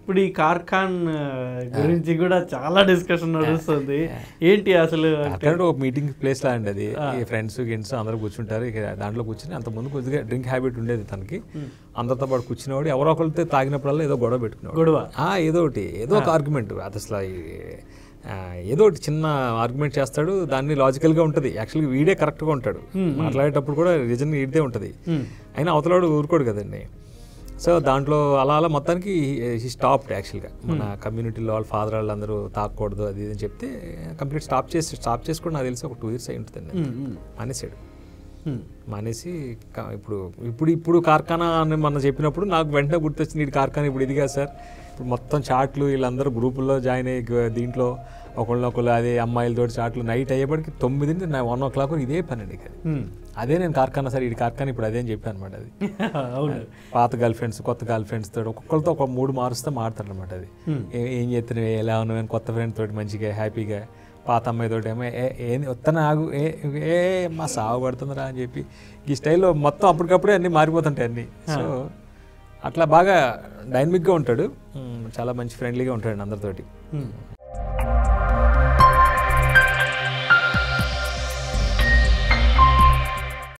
ఇప్పుడు ఈ కార్ఖాన్ ఆ, గురించి కూడా చాలా డిస్కషన్ నడుస్తుంది ఏంటి అసలు అక్కడ ఒక మీటింగ్ ప్లేస్ లా అండి అది ఈ ఫ్రెండ్స్ గిన్స్ అందరూ కూర్చుంటారు ఇక దాంట్లో కూర్చుని అంత ముందు కొద్దిగా డ్రింక్ హ్యాబిట్ ఉండేది తనకి అందరితో పాటు కూర్చునేవాడు ఎవరో ఒకరితో తాగినప్పుడల్లా ఏదో గొడవ పెట్టుకునేవాడు గొడవ ఆ, ఏదో ఒకటి ఏదో ఒక ఆర్గ్యుమెంట్ అది అసలు ఈ- ఆ, ఏదో ఒకటి చిన్న ఆర్గ్యుమెంట్ చేస్తాడు దాన్ని లాజికల్గా ఉంటుంది యాక్చువల్గా వీడే కరెక్ట్గా ఉంటాడు మాట్లాడేటప్పుడు కూడా రీజన్ వీడిదే ఉంటుంది అయినా అవతలవాడు ఊరుకోడు కదండి సో దాంట్లో అలా అలా మొత్తానికి హీ స్టాప్డ్ యాక్చువల్గా మన కమ్యూనిటీలో వాళ్ళ ఫాదర్ వాళ్ళు అందరూ తాకూడదు అది ఇది అని చెప్తే కంప్లీట్ స్టాప్ చేసి స్టాప్ చేసి కూడా నాకు తెలిసి ఒక టూ ఇయర్స్ అయి ఉంటుందండి మానేసాడు Hmm. మానేసి కా- ఇప్పుడు ఇప్పుడు ఇప్పుడు కార్ఖానా అని మనం చెప్పినప్పుడు నాకు వెంటనే గుర్తొచ్చింది ఇది కార్ఖానా ఇప్పుడు ఇది కాదు సార్ ఇప్పుడు మొత్తం చాట్లు వీళ్ళందరూ గ్రూపుల్లో జాయిన్ అయ్యి గ- దీంట్లో ఒకళ్ళు ఒకళ్ళు అదే అమ్మాయిలతో చాట్లు నైట్ అయ్యేప్పటికి తొమ్మిది వన్ ఓ క్లాక్ ఇదే పని అండి ఇక. Hmm. అదే నేను కార్ఖానా సార్ ఇది కార్ఖానా ఇప్పుడు అదే అని చెప్పాను అనమాట అది అవును పాత గర్ల్ ఫ్రెండ్స్ కొత్త గర్ల్ ఫ్రెండ్స్ తోటి ఒక్కొక్కరితో ఒక మూడు మారుస్తే మారుతాడు అనమాట అది ఏ- ఏం చేస్తున్నావు ఎలా ఉన్నావు అని కొత్త ఫ్రెండ్ తోటి మంచిగా హ్యాపీగా పాత అమ్మాయి తోటి ఏమో ఏ ఏంది వస్తాను ఆగు ఏ ఏ మా సాగు పడుతుందిరా అని చెప్పి ఈ స్టైల్లో మొత్తం అప్పటికప్పుడే అన్నీ మారిపోతుంటాయి అన్నీ సో అట్లా బాగా డైనమిక్గా ఉంటాడు ఉమ్, చాలా మంచి ఫ్రెండ్లీగా ఉంటాడు అందరితోటి